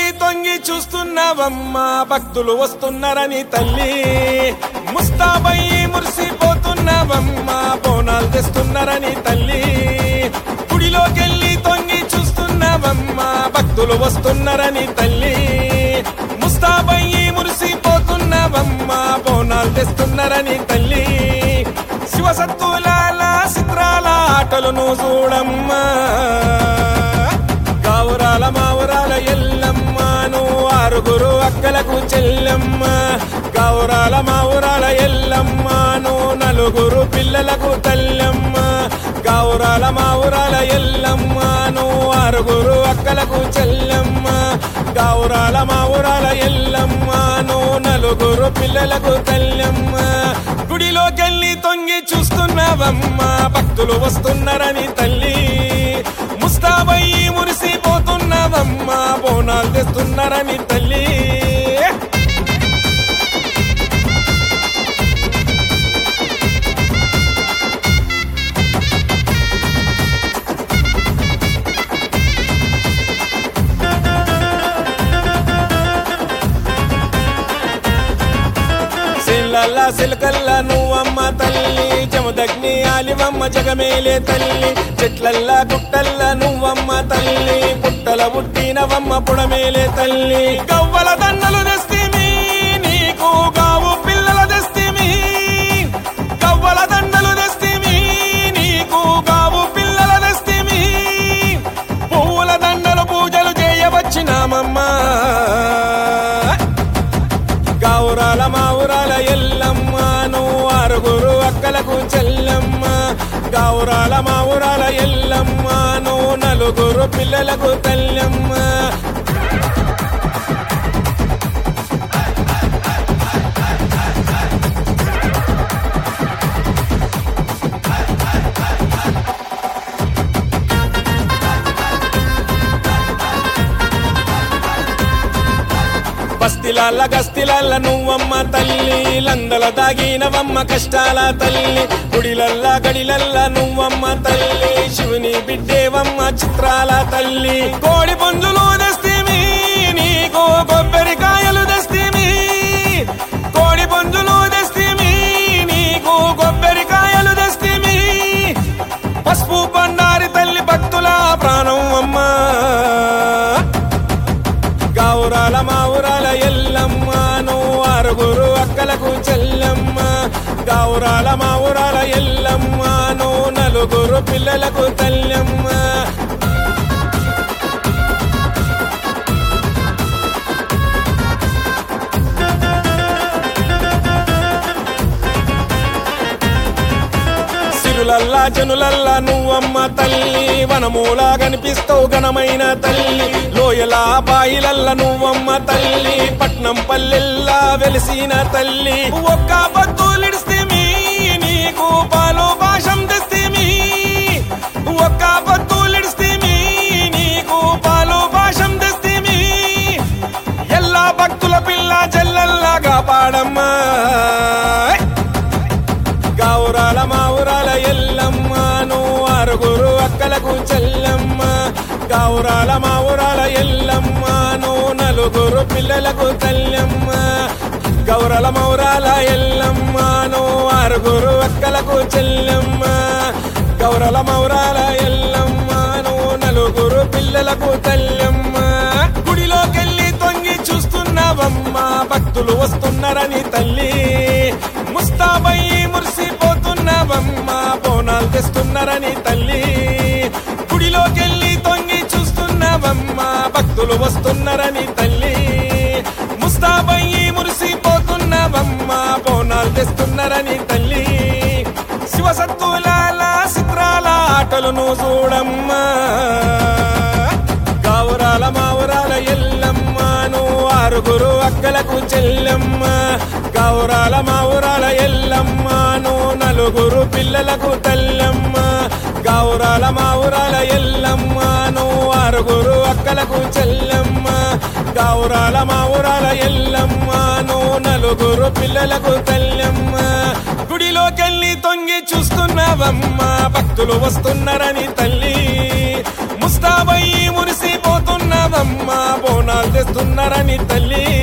తొంగి చూస్తున్నావమ్మా భక్తులు వస్తున్నారని తల్లి ముస్తాబయ్యి మురిసిపోతున్నావమ్మా బోనాలు తెస్తున్నారని తల్లి గుడిలోకెళ్ళి తొంగి చూస్తున్నావమ్మా భక్తులు వస్తున్నారని తల్లి ముస్తాబయ్యి మురిసిపోతున్నావమ్మా బోనాలు తెస్తున్నారని తల్లి శివసత్తులాల చిత్రాల ఆటలను చూడమ్మా గావురాల మావురాల ఎల్లమ్మను ఆరుగురు అక్కలకు చెల్లెమ్మ గావురాల మావురాల ఎల్లమ్మను నలుగురు పిల్లలకు తల్లెమ్మ గావురాల మావురాల ఎల్లమ్మను ఆరుగురు అక్కలకు చెల్లెమ్మ గావురాల మావురాల ఎల్లమ్మను నలుగురు పిల్లలకు తల్లెమ్మ గుడిలోకెళ్ళి తొంగి చూస్తున్నావమ్మా భక్తులు వస్తున్నారని తల్లి ముస్తాబయ్యి మురిసిపోతున్నావమ్మా బోనాలు తెస్తున్నారని తల్లి సిల్లల్లా సిలకల్లా నువ్వమ్మ తల్లి జమదగ్ని ఆలివమ్మ జగమేలే తల్లి చెట్లల్లా గుట్టల్లా నువ్వమ్మ తల్లి పుట్టల పుట్టినవమ్మ పుడమేలే తల్లి గవ్వల దండలు తెస్తిమి నీకు గావు పిల్లల తెస్తిమి గవ్వల దండలు తెస్తిమి నీకు గావు పిల్లల తెస్తిమి పువ్వుల దండలు పూజలు చేయవచ్చినామమ్మా గౌరాల మావురాల ఎల్లమ్మను ఆరుగురు అక్కలకు చెల్లెమ్మ గౌరాల మావురాల ఎల్లమ్మను నలుగురు పిల్లలకు తల్లెమ్మ బస్తిలాల గస్తిలాల నువ్వమ్మ తల్లి లందల దాగినవమ్మ కష్టాల తల్లి గుడిలల్ల గడిలల్ల నువ్వమ్మ తల్లి శివుని బిడ్డేవమ్మ చిత్రాల తల్లి కోడి పుంజులు తెస్తేమి నీకు కొబ్బరికాయలు తెస్తేమి కోడి పుంజులు తెస్తేమి నీకు కొబ్బరికాయలు తెస్తేమి పసుపు బండారి తల్లి భక్తుల ప్రాణం అమ్మా గౌరాల మావురాల ఎల్లమ్మను ఆరుగురు అక్కలకు చెల్లెమ్మ గౌరాల మావురాల ఎల్లమ్మను నలుగురు పిల్లలకు తల్లెమ్మ సిరులల్లా జనులల్లా నువ్వమ్మ తల్లి వనమూలా కనిపిస్తావు ఘనమైన తల్లి లోయలా బాయిలల్లా నువ్వమ్మ తల్లి పట్నం పల్లెల్లా వెలిసిన తల్లి ఒక్క బతులిడిస్తేమి నీకు పాలు భాషం తెస్తేమి ఒక్క బతులిడిస్తేమి నీకు పాలు భాషం తెస్తేమి ఎల్లా భక్తుల పిల్ల జల్లల్లాగా పాడమ్మా గౌరాల మావురాల ఎల్లమ్మను ఆరుగురు అక్కలకు చెల్లెమ్మ గౌరాల మావురాల ఎల్లమ్మను నలుగురు పిల్లలకు తల్లెమ్మ గౌరల మౌరాల ఎల్లమ్మను ఆరుగురు అక్కలకు చెల్లెమ్మ గౌరల మౌరాల ఎల్లమ్మను నలుగురు పిల్లలకు తల్లెమ్మ గుడిలోకెళ్ళి తొంగి చూస్తున్నావమ్మా భక్తులు వస్తున్నారని తల్లి ముస్తాబయ్యి మురిసిపోతున్నావమ్మా బోనాలు తెస్తున్నారని తల్లి గుడిలోకెళ్ళి తొంగి చూస్తున్నావమ్మా భక్తులు వస్తున్నారని తల్లి ముస్తాబయ్యి మురిసిపోతున్నావమ్మా బోనాలు తెస్తున్నారని తల్లి శివసత్తులాల చిత్రాల ఆటలను చూడమ్మా గౌరాల మావురాల ఎల్లమ్మను ఆరుగురు అక్కలకు చెల్లెమ్మ గౌరాల మావురాల ఎల్లమ్మను నలుగురు పిల్లలకు తల్లెమ్మ గౌరాల మావురాల ఎల్లమ్మను ఆరుగురు అక్కలకు చెల్లెమ్మ గౌరాల మావురాల ఎల్లమ్మను నలుగురు పిల్లలకు తల్లెమ్మ గుడిలోకెళ్ళి తొంగి చూస్తున్నావమ్మా భక్తులు వస్తున్నారని తల్లి ముస్తాబయ్యి మురిసిపోతున్నావమ్మా బోనాలు తెస్తున్నారని తల్లి